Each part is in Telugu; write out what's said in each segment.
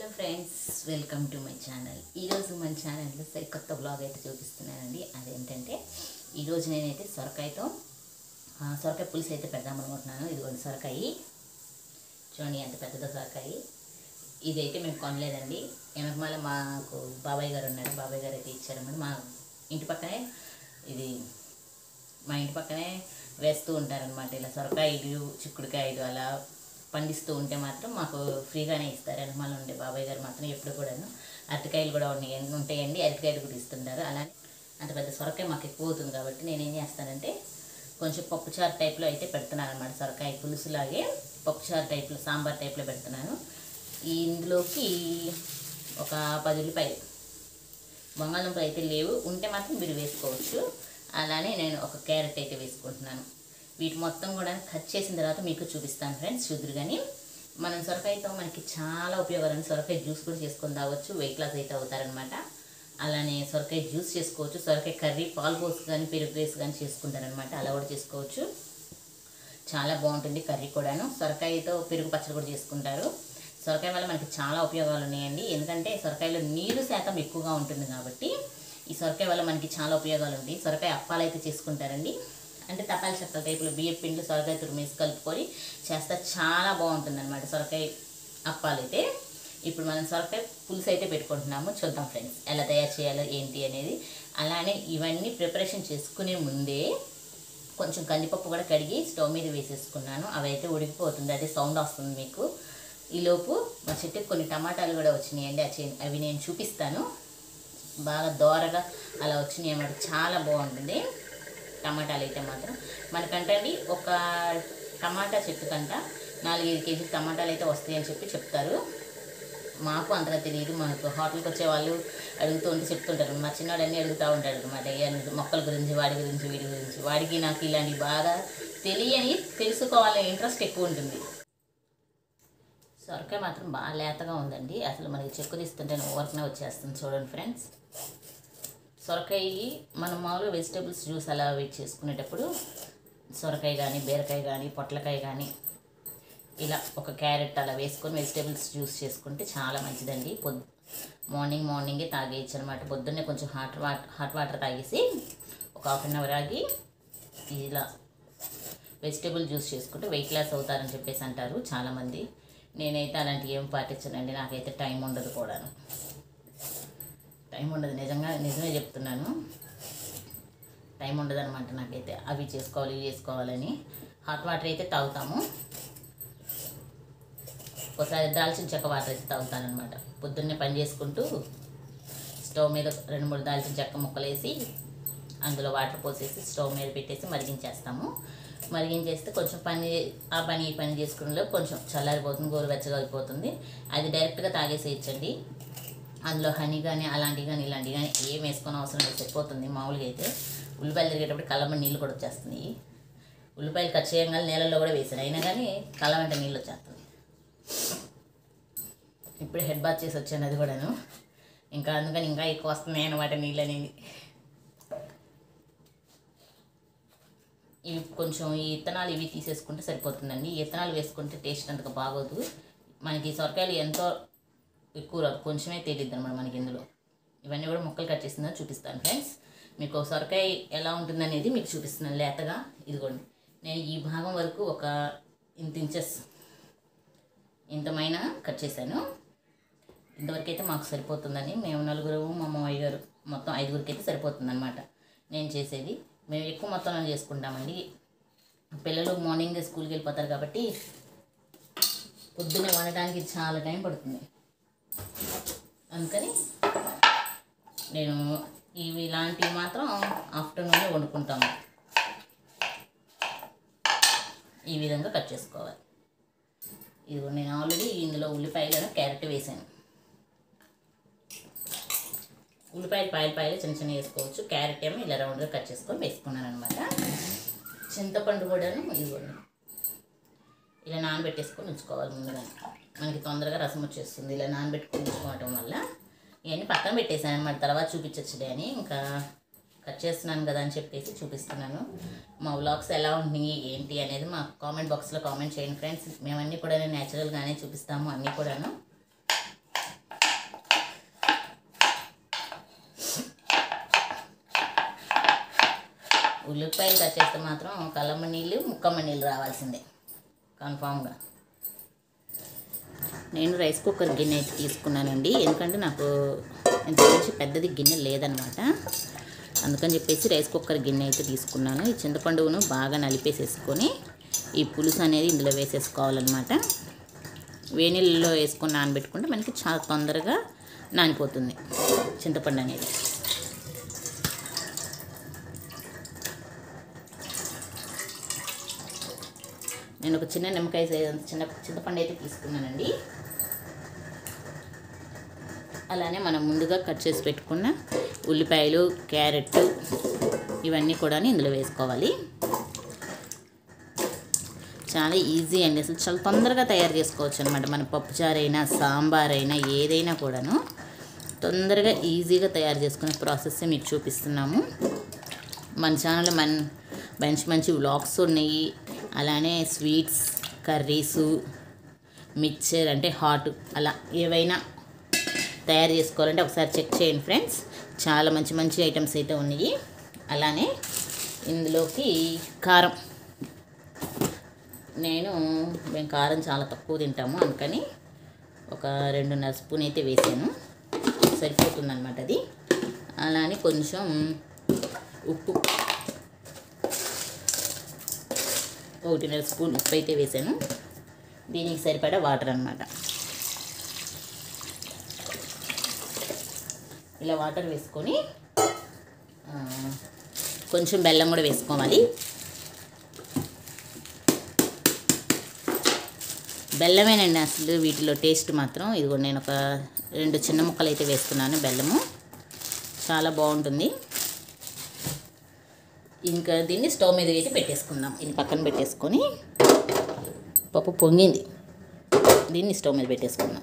Friends welcome to my channel ఈరోజు మన ఛానల్లో కొత్త బ్లాగ్ అయితే చూపిస్తున్నానండి అదేంటంటే ఈరోజు నేనైతే సొరకాయతో ఆ, సొరకాయ పులుసు అయితే పెడదామనుకుంటున్నాను ఇదిగోండి సొరకాయ చూడండి ఎంత పెద్దదో సొరకాయ ఇదైతే మేము కొనలేదండి వెనకమాల మాకు బాబాయ్ గారు ఉన్నారు బాబాయ్ గారు అయితే ఇచ్చారన్నమాట మా ఇంటి పక్కనే ఇది మా ఇంటి పక్కనే వేస్తూ ఉంటారనమాట ఇలా సొరకాయలు చిక్కుడుకాయలు అలా పండిస్తూ ఉంటే మాత్రం మాకు ఫ్రీగానే ఇస్తారు వెనకమాల ఉండే బాబాయ్ గారు మాత్రం ఎప్పుడు కూడాను అరటికాయలు కూడా ఉన్నాయి ఉంటాయండి అరటికాయలు కూడా ఇస్తుంటారు అలానే అంత పెద్ద సొరకాయ మాకు ఎక్కువ అవుతుంది కాబట్టి నేను ఏం చేస్తానంటే కొంచెం పప్పుచారు టైప్లో అయితే పెడుతున్నాను అనమాట సొరకాయ పులుసులాగే పప్పుచారు టైప్లో సాంబార్ టైప్లో పెడుతున్నాను ఇందులోకి ఒక పది ఉల్లిపాయలు బంగాళదుంపలు అయితే లేవు ఉంటే మాత్రం మీరు వేసుకోవచ్చు అలానే నేను ఒక క్యారెట్ అయితే వేసుకుంటున్నాను వీటి మొత్తం కూడా కట్ చేసిన తర్వాత మీకు చూపిస్తాను ఫ్రెండ్స్ చూద్దరు కానీ మనం సొరకాయతో మనకి చాలా ఉపయోగాలు ఉన్నాయి సొరకాయ జ్యూస్ కూడా చేసుకొని తాగొచ్చు వెయిట్ లాస్ అయితే అవుతారనమాట అలానే సొరకాయ జ్యూస్ చేసుకోవచ్చు సొరకాయ కర్రీ పాలు పోసి కానీ పెరుగు వేసి కానీ చేసుకుంటారనమాట అలా కూడా చేసుకోవచ్చు చాలా బాగుంటుంది కర్రీ కూడాను సొరకాయతో పెరుగు పచ్చడి కూడా చేసుకుంటారు సొరకాయ వల్ల మనకి చాలా ఉపయోగాలు ఉన్నాయండి ఎందుకంటే సొరకాయలో నీరు శాతం ఎక్కువగా ఉంటుంది కాబట్టి ఈ సొరకాయ వల్ల మనకి చాలా ఉపయోగాలు ఉంటాయి సొరకాయ అప్పాలు అయితే చేసుకుంటారండి అంటే తపాల చెక్కల టైపులో బియ్యం పిండి సొరకాయ తురిమేసి కలుపుకొని చేస్తే చాలా బాగుంటుంది అనమాట సొరకాయ అప్పాలు అయితే ఇప్పుడు మనం సొరకాయ పులుసు అయితే పెట్టుకుంటున్నాము చూద్దాం ఫ్రెండ్స్ ఎలా తయారు చేయాలో ఏంటి అనేది అలానే ఇవన్నీ ప్రిపరేషన్ చేసుకునే ముందే కొంచెం కందిపప్పు కూడా కడిగి స్టవ్ మీద వేసేసుకున్నాను అవి అయితే ఉడికిపోతుంది అదే సౌండ్ వస్తుంది మీకు ఈలోపు మా చెట్టుకి కొన్ని టమాటాలు కూడా వచ్చినాయండి ఆ చే- అవి నేను చూపిస్తాను బాగా దోరగా అలా వచ్చినాయి అన్నమాట చాలా బాగుంటుంది టమాటాలు అయితే మాత్రం మనకంటే అండి ఒక టమాటా చెట్టు కంట నాలుగైదు కేజీలు టమాటాలు అయితే వస్తాయని చెప్పి చెప్తారు మాకు అంతగా తెలియదు మాకు హోటల్కి వచ్చే వాళ్ళు అడుగుతూ ఉంటే చెప్తుంటారు మా చిన్నవాడు అన్నీ అడుగుతూ ఉంటాడు అనమాట మొక్కల గురించి వాడి గురించి వీడి గురించి వాడికి నాకు ఇలాంటివి బాగా తెలియని తెలుసుకోవాలనే ఇంట్రెస్ట్ ఎక్కువ ఉంటుంది సొరకాయ మాత్రం బాగా లేతగా ఉందండి అసలు మనకి చెక్కు తీస్తుంటే ఊరకనే వచ్చేస్తుంది చూడండి ఫ్రెండ్స్ సొరకాయ మనం మామూలుగా వెజిటేబుల్స్ జ్యూస్ అలా వెయిట్ చేసుకునేటప్పుడు సొరకాయ కానీ బీరకాయ కానీ పొట్లకాయ కానీ ఇలా ఒక క్యారెట్ అలా వేసుకొని వెజిటేబుల్స్ జ్యూస్ చేసుకుంటే చాలా మంచిదండి పొద్దు మార్నింగ్ మార్నింగే తాగేయచ్చు అనమాట పొద్దున్నే కొంచెం హాట్ వాటర్ హాట్ వాటర్ తాగేసి ఒక హాఫ్ అన్ అవర్ ఆగి ఇలా వెజిటేబుల్ జ్యూస్ చేసుకుంటే వెయిట్ లాస్ అవుతారని చెప్పేసి అంటారు చాలామంది నేనైతే అలాంటివి ఏం పాటించనండి నాకైతే టైం ఉండదు కూడాను టైం ఉండదు నిజంగా నిజమే చెప్తున్నాను టైం ఉండదు అనమాట నాకైతే అవి చేసుకోవాలి ఇవి చేసుకోవాలని హాట్ వాటర్ అయితే తాగుతాము ఒకసారి దాల్చిన చెక్క వాటర్ అయితే తాగుతానమాట పొద్దున్నే పని చేసుకుంటూ స్టవ్ మీద రెండు మూడు దాల్చిన చెక్క ముక్కలు వేసి అందులో వాటర్ పోసేసి స్టవ్ మీద పెట్టేసి మరిగించేస్తాము మరిగించేస్తే కొంచెం పని ఆ పని ఈ పని చేసుకునేలో కొంచెం చల్లారిపోతుంది గోరువెచ్చగా అయిపోతుంది అది డైరెక్ట్గా తాగేసేయచ్చండి అందులో హనీ కానీ అలాంటివి కానీ ఇలాంటివి కానీ ఏం వేసుకొని అవసరం లేదు సరిపోతుంది మామూలుగా అయితే ఉల్లిపాయలు తిరిగేటప్పుడు కళ్ళమ్మ నీళ్ళు కూడా వచ్చేస్తున్నాయి ఉల్లిపాయలు కట్ చేయగానే నీళ్ళల్లో కూడా వేసాను అయినా కానీ కళ్ళ వెంట నీళ్ళు వచ్చేస్తుంది ఇప్పుడు హెడ్ బాత్ చేసి వచ్చాను అది కూడాను ఇంకా అందుకని ఇంకా ఎక్కువ వస్తున్నాయి అన్నమాట నీళ్ళు అనేది ఇవి కొంచెం ఈ ఇత్తనాలు ఇవి తీసేసుకుంటే సరిపోతుందండి ఈ ఇత్తనాలు వేసుకుంటే టేస్ట్ అంతగా బాగోదు మనకి సొరకాయలు ఎంతో ఎక్కువ రాదు కొంచెమే తెలియదు అనమాట మనకి ఇందులో ఇవన్నీ కూడా ముక్కలు కట్ చేసిందని చూపిస్తాను ఫ్రెండ్స్ మీకు సొరకాయ ఎలా ఉంటుందనేది మీకు చూపిస్తున్నాను లేతగా ఇదిగోండి నేను ఈ భాగం వరకు ఒక ఇంత ఇంచెస్ ఇంతమైన కట్ చేశాను ఇంతవరకు అయితే మాకు సరిపోతుందని మేము నలుగురు మా మామయ్య గారు మొత్తం ఐదుగురికి అయితే సరిపోతుంది అనమాట నేను చేసేది మేము ఎక్కువ మొత్తంలో చేసుకుంటామండి పిల్లలు మార్నింగ్ స్కూల్కి వెళ్ళిపోతారు కాబట్టి పొద్దున్నే వండడానికి చాలా టైం పడుతుంది అందుకని నేను ఇవి ఇలాంటివి మాత్రం ఆఫ్టర్నూనే వండుకుంటాము ఈ విధంగా కట్ చేసుకోవాలి ఇది నేను ఆల్రెడీ ఇందులో ఉల్లిపాయలను క్యారెట్ వేసాను ఉల్లిపాయలు పాయలు పాయలు చిన్న చిన్న వేసుకోవచ్చు క్యారెట్ ఏమో ఇలా రౌండ్గా కట్ చేసుకొని వేసుకున్నాను అనమాట చింతపండు కూడాను ఇదిగోండి ఇలా నానబెట్టేసుకొని ఉంచుకోవాలి ముందుగా మనకి తొందరగా రసం వచ్చేస్తుంది ఇలా నానబెట్టుకొని ఉంచుకోవటం వల్ల ఇవన్నీ పక్కన పెట్టేశాను అనమాట తర్వాత చూపించచ్చులే అని ఇంకా కట్ చేస్తున్నాను కదా అని చెప్పేసి చూపిస్తున్నాను మా వ్లాగ్స్ ఎలా ఉన్నాయి ఏంటి అనేది మా కామెంట్ బాక్స్లో కామెంట్ చేయండి ఫ్రెండ్స్ మేమన్నీ కూడా న్యాచురల్గానే చూపిస్తాము అన్నీ కూడాను ఉల్లిపాయలు కట్ చేస్తే మాత్రం కల్లమ్మ నీళ్ళు ముక్కమ్మ నీళ్ళు రావాల్సిందే కన్ఫామ్గా నేను రైస్ కుక్కర్ గిన్నె అయితే తీసుకున్నానండి ఎందుకంటే నాకు ఇంత నుంచి పెద్దది గిన్నె లేదనమాట అందుకని చెప్పేసి రైస్ కుక్కర్ గిన్నె అయితే తీసుకున్నాను ఈ చింతపండును బాగా నలిపేసేసుకొని ఈ పులుసు అనేది ఇందులో వేసేసుకోవాలన్నమాట వేనీళ్ళలో వేసుకొని నానబెట్టుకుంటే మనకి చాలా తొందరగా నానిపోతుంది చింతపండు అనేది నేను ఒక చిన్న నిమ్మకాయ సైజ్ చిన్న చింతపండు అయితే తీసుకున్నానండి అలానే మనం ముందుగా కట్ చేసి పెట్టుకున్న ఉల్లిపాయలు క్యారెట్ ఇవన్నీ కూడా ఇందులో వేసుకోవాలి చాలా ఈజీ అండి అసలు చాలా తొందరగా తయారు చేసుకోవచ్చు అనమాట మన పప్పుచారు అయినా సాంబార్ అయినా ఏదైనా కూడాను తొందరగా ఈజీగా తయారు చేసుకునే ప్రాసెస్ మీకు చూపిస్తున్నాము మన ఛానల్లో మన మంచి మంచి వ్లాగ్స్ ఉన్నాయి అలానే స్వీట్స్ కర్రీసు మిక్చర్ అంటే హాట్ అలా ఏవైనా తయారు చేసుకోవాలంటే ఒకసారి చెక్ చేయండి ఫ్రెండ్స్ చాలా మంచి మంచి ఐటమ్స్ అయితే ఉన్నాయి అలానే ఇందులోకి కారం నేను మేము కారం చాలా తక్కువ తింటాము అందుకని ఒక రెండున్నర స్పూన్ అయితే వేసాను సరిపోతుంది అనమాట అది అలానే కొంచెం ఉప్పు ఒకటిన్నర స్పూన్ ఉప్పు అయితే వేసాను దీనికి సరిపడా వాటర్ అనమాట ఇలా వాటర్ వేసుకొని ఆ, కొంచెం బెల్లం కూడా వేసుకోవాలి బెల్లమేనండి అసలు వీటిలో టేస్ట్ మాత్రం ఇదిగో నేను ఒక రెండు చిన్న ముక్కలు అయితే వేస్తున్నాను బెల్లము చాలా బాగుంటుంది ఇంకా దీన్ని స్టవ్ మీద అయితే పెట్టేసుకుందాం ఇది పక్కన పెట్టేసుకొని పప్పు పొంగింది దీన్ని స్టవ్ మీద పెట్టేసుకుందాం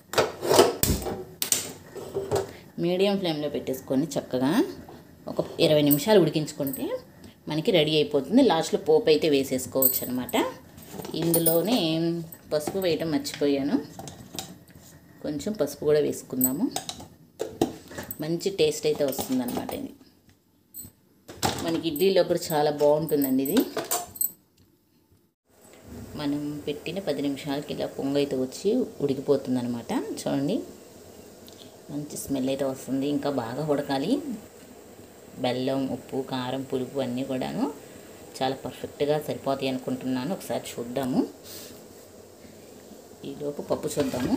మీడియం ఫ్లేమ్లో పెట్టేసుకొని చక్కగా ఒక ఇరవై నిమిషాలు ఉడికించుకుంటే మనకి రెడీ అయిపోతుంది లాస్ట్లో పోపు అయితే వేసేసుకోవచ్చు అనమాట ఇందులోనే పసుపు వేయటం మర్చిపోయాను కొంచెం పసుపు కూడా వేసుకుందాము మంచి టేస్ట్ అయితే వస్తుందన్నమాట ఇది మనకి ఇడ్లీలో కూడా చాలా బాగుంటుందండి ఇది మనం పెట్టిన పది నిమిషాలకి ఇలా పొంగు అయితే వచ్చి ఉడికిపోతుంది అనమాట చూడండి మంచి స్మెల్ అయితే వస్తుంది ఇంకా బాగా ఉడకాలి బెల్లం ఉప్పు కారం పులుపు అన్నీ కూడాను చాలా పర్ఫెక్ట్గా సరిపోతాయి అనుకుంటున్నాను ఒకసారి చూద్దాము ఈలోపు పప్పు చూద్దాము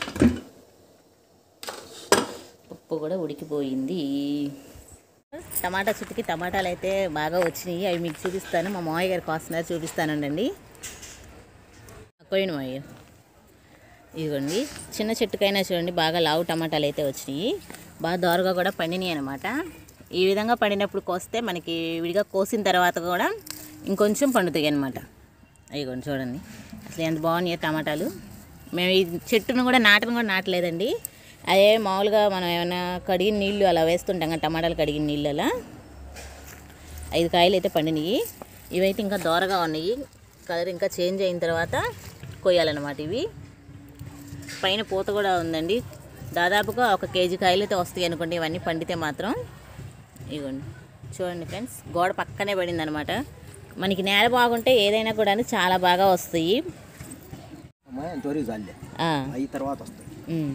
పప్పు కూడా ఉడికిపోయింది టమాటా చుట్టుకి టమాటాలు అయితే బాగా వచ్చినాయి అవి మీకు చూపిస్తాను మా మావయ్య గారికి వస్తున్నారు చూపిస్తానండి పోయిన మావయ్య ఇదిగోండి చిన్న చెట్టుకైనా చూడండి బాగా లావు టమాటాలు అయితే వచ్చినాయి బాగా దోరగా కూడా పండినాయి అనమాట ఈ విధంగా పండినప్పుడు కోస్తే మనకి విడిగా కోసిన తర్వాత కూడా ఇంకొంచెం పండుతాయి అనమాట ఇదిగోండి చూడండి అసలు ఎంత బాగున్నాయి టమాటాలు మేము ఈ చెట్టును కూడా నాటను కూడా నాటలేదండి అదే మామూలుగా మనం ఏమైనా కడిగిన నీళ్ళు అలా వేస్తుంటాం కదా టమాటాలు కడిగిన నీళ్ళు అలా ఐదు కాయలు అయితే పండినాయి ఇవైతే ఇంకా దోరగా ఉన్నాయి కలర్ ఇంకా చేంజ్ అయిన తర్వాత కొయ్యాలన్నమాట ఇవి పైన పూత కూడా ఉందండి దాదాపుగా ఒక కేజీ కాయలు అయితే వస్తాయి అనుకోండి ఇవన్నీ పండితే మాత్రం ఇవ్వండి చూడండి ఫ్రెండ్స్ గోడ పక్కనే పడింది అనమాట మనకి నేల బాగుంటే ఏదైనా కూడా చాలా బాగా వస్తాయి అమ్మాయి అంతవరకు చాలే ఆ, అవి తర్వాత వస్తాయి ఉమ్.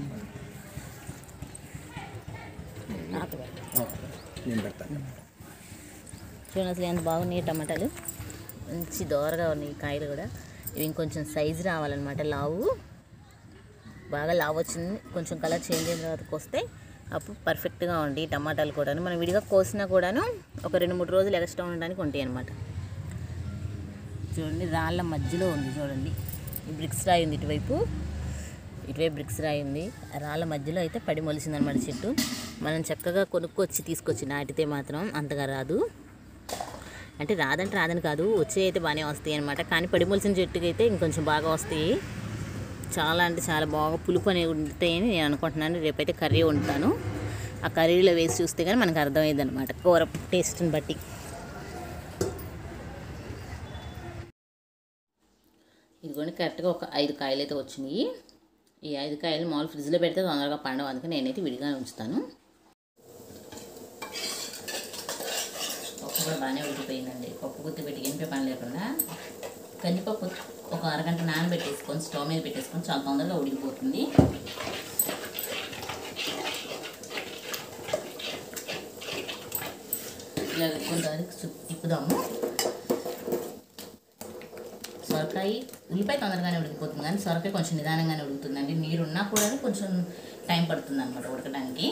నేను పెడతాను చూడండి అసలు ఎంత బాగున్నాయి టమాటాలు మంచి దోరగా ఉన్నాయి కాయలు కూడా ఇవి ఇంకొంచెం సైజు రావాలన్నమాట లావు బాగా లావు వచ్చింది కొంచెం కలర్ చేంజ్ అయిన తర్వాత కోస్తే అప్పుడు పర్ఫెక్ట్గా ఉండి టమాటాలు కూడాను మనం విడిగా కోసినా కూడాను ఒక రెండు మూడు రోజులు ఎక్స్ట్రా ఉండడానికి ఉంటాయి అన్నమాట చూడండి రాళ్ళ మధ్యలో ఉంది చూడండి ఈ బ్రిక్స్ రాయి ఉంది ఇటువైపు ఇటువైపు బ్రిక్స్ రాయి ఉంది ఆ రాళ్ళ మధ్యలో అయితే పడి మొలిసిందనమాట చెట్టు మనం చక్కగా కొనుక్కొచ్చి తీసుకొచ్చి నాటితే మాత్రం అంతగా రాదు అంటే రాదంటే రాదని కాదు వచ్చే అయితే బాగానే వస్తాయి అనమాట కానీ పడి మొలిసిన చెట్టుకి అయితే ఇంకొంచెం బాగా వస్తాయి చాలా అంటే చాలా బాగా పులుపు అనేవి ఉంటాయని నేను అనుకుంటున్నాను రేపైతే కర్రీ వండుతాను ఆ కర్రీలో వేసి చూస్తే కానీ మనకు అర్థమైంది అనమాట కూర టేస్ట్ని బట్టి ఇదిగోండి కరెక్ట్గా ఒక ఐదు కాయలు అయితే వచ్చినాయి ఈ ఐదు కాయలు మామూలు ఫ్రిడ్జ్లో పెడితే తొందరగా పండవు అందుకని నేనైతే విడిగా ఉంచుతాను ఒక కూడా బాగానే ఉడికిపోయిందండి పప్పు గుత్తి పెట్టి ఎంపే పని లేకుండా కందిపప్పు ఒక అరగంట నానబెట్టేసుకొని స్టవ్ మీద పెట్టేసుకొని చాలా తొందరగా ఉడికిపోతుంది ఇలా కొంతవరకు సు- తిప్పుదాము సొరకాయ ఉల్లిపాయ తొందరగానే ఉడికిపోతుంది కానీ సొరకాయ కొంచెం నిదానంగానే ఉడుకుతుందండి నీరు ఉన్నా కూడా కొంచెం టైం పడుతుంది అనమాట ఉడకడానికి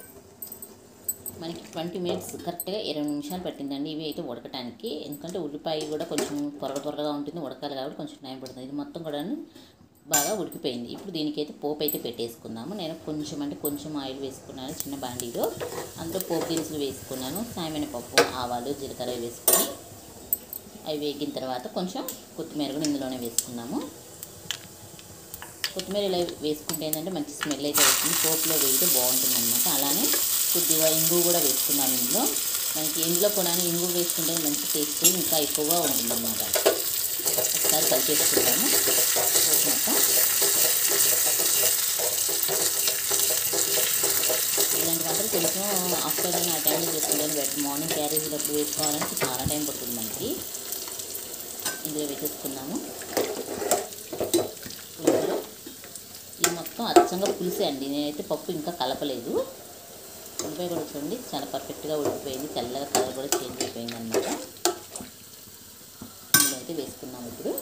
మనకి ట్వంటీ మినిట్స్ కరెక్ట్గా ఇరవై నిమిషాలు పట్టిందండి ఇవి అయితే ఉడకటానికి ఎందుకంటే ఉల్లిపాయ కూడా కొంచెం త్వరగా త్వరగా ఉంటుంది ఉడకాలి కాబట్టి కొంచెం టైం పడుతుంది ఇది మొత్తం కూడా బాగా ఉడికిపోయింది ఇప్పుడు దీనికైతే పోపు అయితే పెట్టేసుకుందాము నేను కొంచెం అంటే కొంచెం ఆయిల్ వేసుకున్నాను చిన్న బాండీలో అందులో పోపు దినుసులు వేసుకున్నాను సాయమైన పప్పు ఆవాలు జీలకర్ర వేసుకొని అవి వేగిన తర్వాత కొంచెం కొత్తిమీర కూడా ఇందులోనే వేసుకున్నాము కొత్తిమీర ఇలా వేసుకుంటే ఏంటంటే మంచి స్మెల్ అయితే వస్తుంది పోపులో వేగితే బాగుంటుంది అనమాట అలానే కొద్దిగా ఇంగు కూడా వేసుకున్నాను ఇందులో మనకి ఇందులో కూడా ఇంగు వేసుకుంటే మంచి టేస్ట్ ఇంకా ఎక్కువగా ఉంటుంది అనమాట ఒకసారి కలిపేసుకుంటాము పోపు మొత్తం ఇలాంటి వంటలు కొంచెం ఆఫ్టర్నూన్ ఆ టైంలో చేసుకుంటే బెటర్ మార్నింగ్ క్యారేజీలప్పుడు వేసుకోవాలంటే చాలా టైం పడుతుంది మనకి ఇందులో వేసేసుకున్నాము పులుసులో ఇది మొత్తం అచ్చంగా పులుసే అండి నేనైతే పప్పు ఇంకా కలపలేదు ఉల్లిపాయ కూడా చూడండి చాలా పర్ఫెక్ట్గా ఉడికిపోయింది తెల్లగా కలర్ కూడా చేంజ్ అయిపోయింది అనమాట ఇందులో అయితే వేసుకున్నాము ఇప్పుడు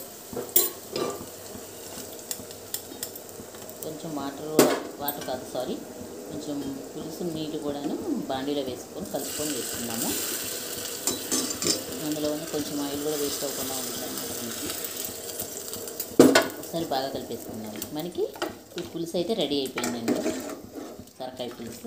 కొంచెం వాటర్ వాటర్ కాదు సారీ కొంచెం పులుసు నీళ్ళు కూడాను బాండీలో వేసుకొని కలుపుకొని వేసుకున్నాము అందులో ఉన్న కొంచెం ఆయిల్ కూడా వేస్ట్ అవ్వకుండా ఉంటుంది అన్నమాట మనకి ఒకసారి బాగా కలిపేసుకున్నాము మనకి ఈ పులుసు అయితే రెడీ అయిపోయిందండి సొరకాయ పులుసు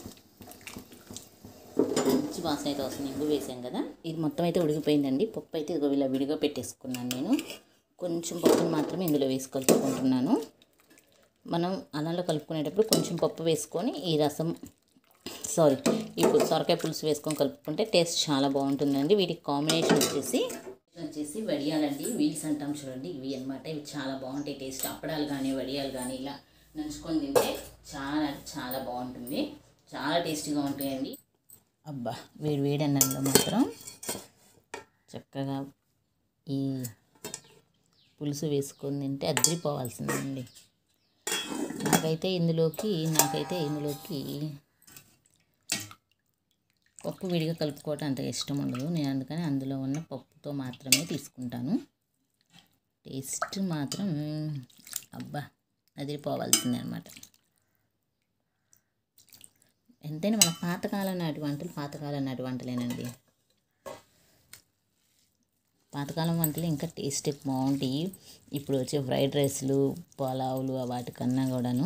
మంచి వాసన అయితే వస్తుంది ఇంగు వేసాం కదా ఇది మొత్తం అయితే ఉడికిపోయిందండి పప్పు అయితే ఇదిగో ఇలా విడిగా పెట్టేసుకున్నాను నేను కొంచెం పప్పుని మాత్రమే ఇందులో వేసి కలుపుకుంటున్నాను మనం అన్నంలో కలుపుకునేటప్పుడు కొంచెం పప్పు వేసుకొని ఈ రసం సారీ ఇప్పుడు సొరకాయ పులుసు వేసుకొని కలుపుకుంటే టేస్ట్ చాలా బాగుంటుందండి వీటికి కాంబినేషన్ వచ్చేసి వచ్చేసి వడియాలండి వీల్స్ అంటాం చూడండి ఇవి అన్నమాట ఇవి చాలా బాగుంటాయి టేస్ట్ అప్పడాలు కానీ వడియాలు కానీ ఇలా నంచుకొని తింటే చాలా అంటే చాలా బాగుంటుంది చాలా టేస్టీగా ఉంటాయండి అబ్బా వేడి వేడి అన్నంలో మాత్రం చక్కగా ఈ పులుసు వేసుకొని తింటే అద్దరిపోవాల్సిందండి నాకైతే ఇందులోకి నాకైతే ఇందులోకి పప్పు విడిగా కలుపుకోవటం అంత ఇష్టం ఉండదు నేను అందుకని అందులో ఉన్న పప్పుతో మాత్రమే తీసుకుంటాను టేస్ట్ మాత్రం అబ్బా అదిరిపోవాల్సిందే అనమాట ఎంతైనా మన పాతకాలం నాటి వంటలు పాతకాలం నాటి వంటలేనండి పాతకాలం వంటలు ఇంకా టేస్ట్ బాగుంటాయి ఇప్పుడు వచ్చే ఫ్రైడ్ రైస్లు పులావులు వాటికన్నా కూడాను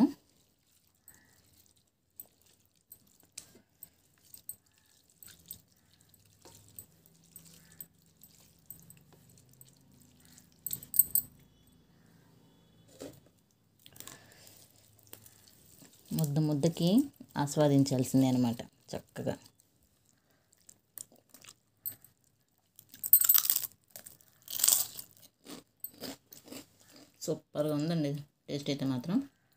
ముద్ద ముద్దకి ఆస్వాదించాల్సిందే అనమాట చక్కగా సూపర్గా ఉందండి టేస్ట్ అయితే మాత్రం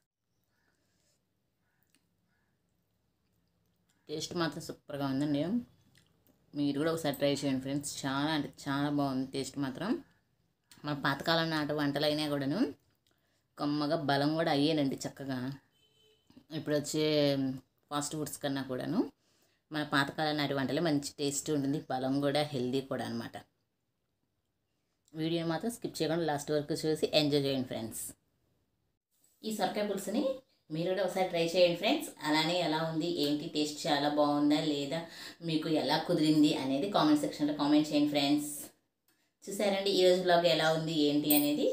టేస్ట్ మాత్రం సూపర్గా ఉందండి మీరు కూడా ఒకసారి ట్రై చేయండి ఫ్రెండ్స్ చాలా అంటే చాలా బాగుంది టేస్ట్ మాత్రం మన పాతకాలం నాటి వంటలు అయినా కూడాను కమ్మగా బలం కూడా అయ్యేనండి చక్కగా ఇప్పుడు వచ్చే ఫాస్ట్ ఫుడ్స్ కన్నా కూడాను మన పాతకాలం నాటి వంటలే మంచి టేస్ట్ ఉంటుంది బలం కూడా హెల్దీ కూడా అనమాట వీడియోని మాత్రం స్కిప్ చేయకుండా లాస్ట్ వరకు చూసి ఎంజాయ్ చేయండి ఫ్రెండ్స్ ఈ సొరకాయ పులుసుని మీరు కూడా ఒకసారి ట్రై చేయండి ఫ్రెండ్స్ అలానే ఎలా ఉంది ఏంటి టేస్ట్ చాలా బాగుందా లేదా మీకు ఎలా కుదిరింది అనేది కామెంట్ సెక్షన్లో కామెంట్ చేయండి ఫ్రెండ్స్ చూసారండి ఈరోజు బ్లాగ్ ఎలా ఉంది ఏంటి అనేది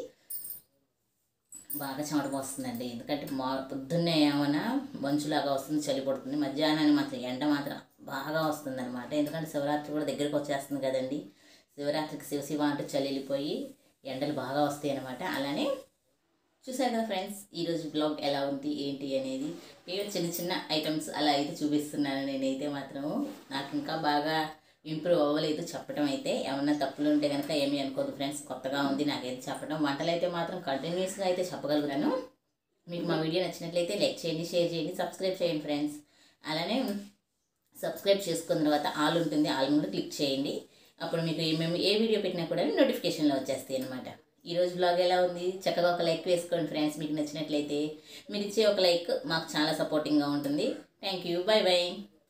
బాగా చెమట పోస్తుందండి ఎందుకంటే మా పొద్దున్నే ఏమైనా మంచులాగా వస్తుంది చలి పడుతుంది మధ్యాహ్నాన్ని మాత్రం ఎండ మాత్రం బాగా వస్తుంది అనమాట ఎందుకంటే శివరాత్రి కూడా దగ్గరికి వచ్చేస్తుంది కదండి శివరాత్రికి శివ శివ అంటూ చలి వెళ్ళిపోయి ఎండలు బాగా వస్తాయి అనమాట అలానే చూసారు కదా ఫ్రెండ్స్ ఈరోజు బ్లాగ్ ఎలా ఉంది ఏంటి అనేది ఏదో చిన్న చిన్న ఐటమ్స్ అలా అయితే చూపిస్తున్నాను నేనైతే మాత్రం నాకు ఇంకా బాగా ఇంప్రూవ్ అవ్వలేదు చెప్పడం అయితే ఏమన్నా తప్పులు ఉంటే కనుక ఏమీ అనుకోదు ఫ్రెండ్స్ కొత్తగా ఉంది నాకైతే చెప్పడం వంటలు అయితే మాత్రం కంటిన్యూస్గా అయితే చెప్పగలుగుతాను మీకు మా వీడియో నచ్చినట్లయితే లైక్ చేయండి షేర్ చేయండి సబ్స్క్రైబ్ చేయండి ఫ్రెండ్స్ అలానే సబ్స్క్రైబ్ చేసుకున్న తర్వాత ఆల్ ఉంటుంది ఆల్ కూడా క్లిక్ చేయండి అప్పుడు మీకు ఏ- మేము ఏ వీడియో పెట్టినా కూడా నోటిఫికేషన్లో వచ్చేస్తాయి అనమాట ఈరోజు బ్లాగ్ ఎలా ఉంది చక్కగా ఒక లైక్ వేసుకోండి ఫ్రెండ్స్ మీకు నచ్చినట్లయితే మీరు ఇచ్చే ఒక లైక్ మాకు చాలా సపోర్టింగ్గా ఉంటుంది థ్యాంక్ యూ బాయ్ బాయ్